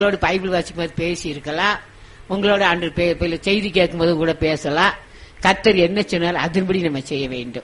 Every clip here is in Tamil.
உங்களோட பைபிள் வாசிக்கும்போது பேசி இருக்கலாம் உங்களோட ஆண்டு பே- பே- செய்தி கேட்கும்போது கூட பேசலாம் கத்தர் என்ன சொன்னாலும் அதன்படி நம்ம செய்ய வேண்டும்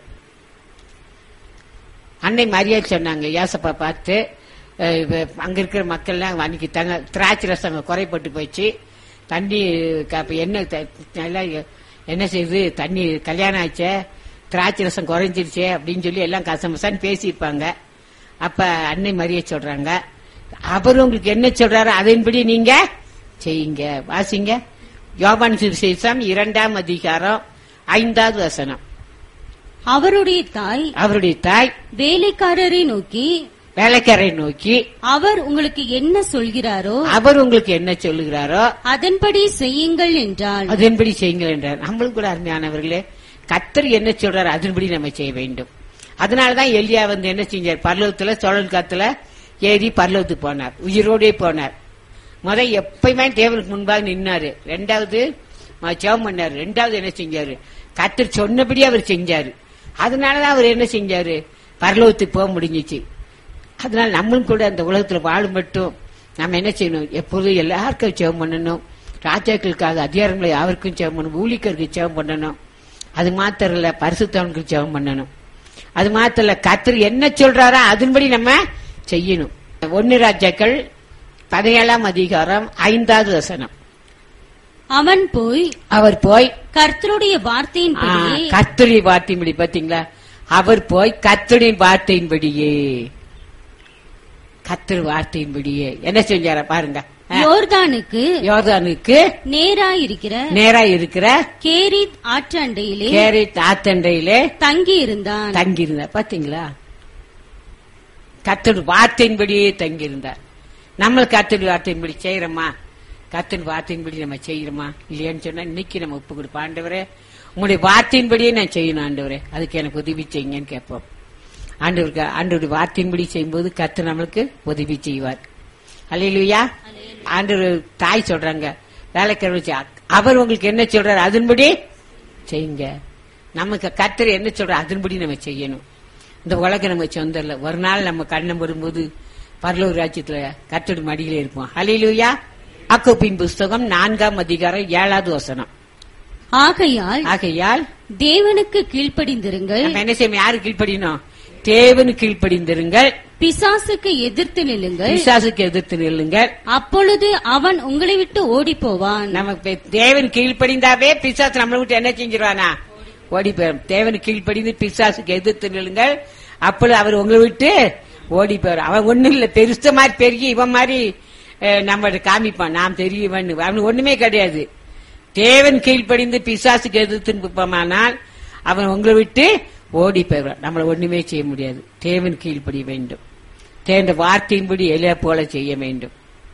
அன்னை மரியா சொன்னாங்க ஏசப்பா பார்த்து அஹ், இப்ப அங்க இருக்கிற மக்கள்லாம் அன்னைக்கு தங்க திராட்சை ரசம் அங்க குறைப்பட்டு போச்சு தண்ணி க- அப்ப என்ன த- நல்லா என்ன செய்யுது தண்ணி கல்யாணம் ஆச்சே திராட்சை ரசம் குறைஞ்சிருச்சே அப்படின்னு சொல்லி எல்லாம் கசமசான்னு பேசியிருப்பாங்க அப்ப அன்னை மரியா சொல்றாங்க அவர் உங்களுக்கு என்ன சொல்றாரோ அதன்படி நீங்க செய்யுங்க வாசிங்க யோபான் சுவிசேஷம் இரண்டாம் அதிகாரம் ஐந்தாவது வசனம் அவருடைய தாய் அவருடைய தாய் வேலைக்காரரை நோக்கி வேலைக்காரை நோக்கி அவர் உங்களுக்கு என்ன சொல்கிறாரோ அவர் உங்களுக்கு என்ன சொல்லுகிறாரோ அதன்படி செய்யுங்கள் என்றாள் அதன்படி செய்யுங்கள் என்றார் நம்மளும் கூட அருமையானவர்களே கத்தர் என்ன சொல்றாரு அதன்படி நம்ம செய்ய வேண்டும் அதனாலதான் எலியா வந்து என்ன செஞ்சார் பர்லவத்துல சோழன் காத்துல ஏறி பர்லவத்துக்கு போனார் உயிரோடே போனார் முத எப்பயுமே தேவனுக்கு முன்பாக நின்னாரு ரெண்டாவது ம- ஜெபம் பண்ணாரு ரெண்டாவது என்ன செஞ்சாரு கத்தர் சொன்னபடி அவர் செஞ்சாரு அதனாலதான் அவர் என்ன செஞ்சாரு பரலோகத்துக்கு போக முடிஞ்சிச்சு அதனால நம்மளும் கூட அந்த உலகத்துல வாழும் மட்டும் நம்ம என்ன செய்யணும் எப்போதும் எல்லாருக்கும் ஜெபம் பண்ணணும் ராஜாக்களுக்காக அதிகாரங்களை யாருக்கும் ஜெபம் பண்ணணும் ஊழிக்கருக்கு ஜெபம் பண்ணணும் அது மாத்திரம் இல்ல பரிசுத்தவனுக்கு ஜெபம் பண்ணணும் அது மாத்திரம் இல்ல கத்தர் என்ன சொல்றாரோ அதன்படி நம்ம செய்யணும் ஒன்னு ராஜாக்கள் பதினேழாம் அதிகாரம் ஐந்தாவது வசனம் அவன் போய் அவர் போய் கர்த்தருடைய வார்த்தையின்படியே கத்தரி வார்த்தையின்படி பாத்தீங்களா அவர் போய் கத்தரின் வார்த்தையின்படியே கத்தர் வார்த்தையின்படியே என்ன செஞ்சார பாருங்க ஆ, யோர்தானுக்கு யோர்தானுக்கு நேராயிருக்கிற நேரா இருக்கிற கேரித் ஆற்றண்டையிலே கேரட் ஆத்தண்டையிலே தங்கி இருந்தான் தங்கியிருந்தார் பாத்தீங்களா கத்தர் வார்த்தையின்படியே தங்கியிருந்தார் நம்ம கத்தர் வார்த்தையின்படி செய்யறோமா கத்தர் வார்த்தையின்படி நம்ம செய்யறோமா இல்லையான்னு சொன்னா இன்னைக்கு நம்ம ஒப்பு கொடுப்போம் ஆண்டவரே உங்களுடைய வார்த்தையின்படியே நான் செய்யணும் ஆண்டவரே அதுக்கு எனக்கு உதவி செய்யுங்கன்னு கேட்போம் ஆண்டவருக்கு ஆண்டவருடைய வார்த்தையின்படி செய்யும்போது கத்தர் நம்மளுக்கு உதவி செய்வார் அல்லையா ஆண்டவர் தாய் சொல்றாங்க வேலைக்காரர் வச்சு, அவர் உங்களுக்கு என்ன சொல்றாரு அதன்படி செய்யுங்க நமக்கு கத்தர் என்ன சொல்ற அதன்படி நம்ம செய்யணும் இந்த உலகம் நம்ம சொந்தம் இல்ல ஒரு நாள் நம்ம கண்ணம் வரும்போது பரலூர் ராஜ்யத்துல கத்தோட மடியில இருப்போம் ஹலிலூயா அக்கோப்பின் புஸ்தகம் நான்காம் அதிகாரம் ஏழாவது வசனம் ஆகையால் ஆகையால் தேவனுக்கு கீழ்ப்படிந்திருங்கள் நம்ம என்ன செய்யணும் யாரு கீழ்ப்படினோம் தேவனு கீழ்ப்படிந்திருங்கள் பிசாசுக்கு எதிர்த்து நில்லுங்கள் பிசாசுக்கு எதிர்த்து நில்லுங்கள் அப்பொழுது அவன் உங்களை விட்டு ஓடி போவான் நமக்கு தேவன் கீழ்ப்படிந்தாவே பிசாசு நம்மளை விட்டு என்ன செஞ்சிருவானா ஓடி போயிடும் தேவன் கீழ்ப்படிந்து பிசாசுக்கு எதிர்த்து நில்லுங்கள் அப்பொழுது அவர் உங்களை விட்டு ஓடி போயிடும் அவன் ஒண்ணும் இல்ல பெருச மாதிரி பெருகி இவன் மாதிரி அஹ், நம்ம காமிப்பான் நாம் தெரியவன் அவன் ஒண்ணுமே கிடையாது தேவன் கீழ்ப்படிந்து பிசாசுக்கு எதிர்த்து நிற்போமானால் அவன் உங்களை விட்டு ஓடி போயிடுவான் நம்மள ஒண்ணுமே செய்ய முடியாது தேவன் கீழ்ப்படிய வேண்டும் தேவன் வார்த்தையின்படி எலியா போல செய்ய வேண்டும்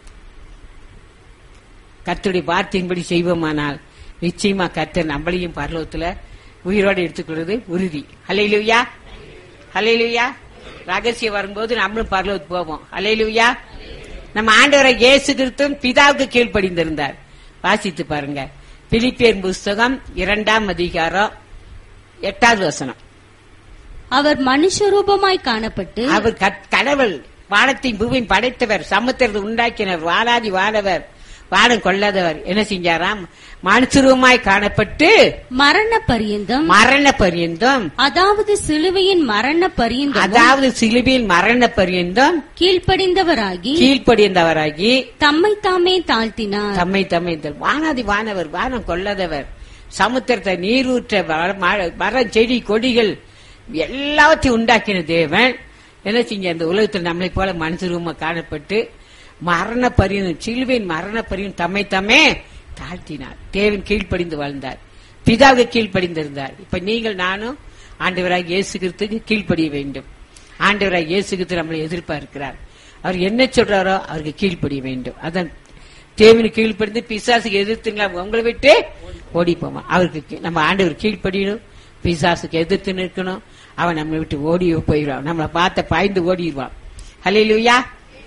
கர்த்தருடைய வார்த்தையின்படி செய்வோமானால் நிச்சயமா கர்த்தர் நம்மளையும் பரலோகத்துல உயிரோடு எடுத்துக்கொள்வது உறுதி ஹலையிலுயா ஹலையிலுயா ரகசியம் வரும்போது நம்மளும் பரலோகத்துக்கு போவோம் ஹலையிலுயா நம்ம ஆண்டவரை இயேசு கிறிஸ்துவும் பிதாவுக்கு கீழ்ப்படிந்திருந்தார் வாசித்து பாருங்க பிலிப்பியர் புஸ்தகம் இரண்டாம் அதிகாரம் எட்டாவது வசனம் அவர் மனுஷரூபமாய் காணப்பட்டு அவர் கட்- கடவுள் வானத்தின் பூமியின் படைத்தவர் சமுத்திரத்தை உண்டாக்கினவர் வானாதி வானவர் வானம் கொள்ளாதவர் என்ன செஞ்சாராம் மனுஷருமாய் காணப்பட்டு மரண பரியந்தம் மரண பரியந்தம் அதாவது சிலுவையின் மரண பரியந்தம் அதாவது சிலுவையில் மரண பரியந்தம் கீழ்ப்படிந்தவராகி கீழ்ப்படிந்தவராகி தம்மை தாமே தாழ்த்தினார் தம்மை தம்மை இந்த வானாதி வானவர் வானம் கொள்ளாதவர் சமுத்திரத்தை நீரூற்ற வர- மர- மரம் செடி கொடிகள் எல்லாத்தையும் உண்டாக்கின தேவன் என்ன செஞ்ச அந்த உலகத்தில் நம்மளை போல மனுஷரூபமா காணப்பட்டு மரண பரியும் சிலுவையின் மரண பரியும் தம்மை தம்மே தாழ்த்தினார் தேவன் கீழ்ப்படிந்து வாழ்ந்தார் பிதாவுக்கு கீழ்ப்படிந்திருந்தார் இப்ப நீங்கள் நானும் ஆண்டவராக இயேசு கிறிஸ்துக்கு கீழ்ப்படிய வேண்டும் ஆண்டவராக இயேசு கிறிஸ்து நம்மளை எதிர்பார்க்கிறார் அவர் என்ன சொல்றாரோ அவருக்கு கீழ்ப்படிய வேண்டும் அதான் தேவனுக்கு கீழ்ப்படிந்து பிசாசுக்கு எதிர்த்துங்களா உங்களை விட்டு ஓடி போவான் அவருக்கு கீ- நம்ம ஆண்டவர் கீழ்ப்படியணும் பிசாசுக்கு எதிர்த்து நிற்கணும் அவன் நம்மளை விட்டு ஓடி போயிடுவான் நம்மளை பார்த்த பாய்ந்து ஓடிடுவான் ஹalleluya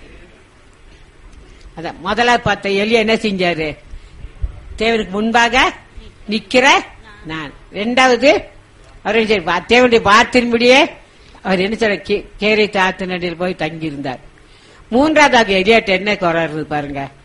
அதான் முதல்ல பார்த்த எலியா என்ன செஞ்சாரு தேவனுக்கு முன்பாக நிக்கிற நான் ரெண்டாவது அவர் என்ன செய்றார்? வா- தேவனுடைய வார்த்தையின்படியே அவர் என்ன சொல்ற கேரை தாத்து நடில் போய் தங்கி இருந்தார் மூன்றாவதாக எலியாட்ட என்ன குறை இருந்தது பாருங்க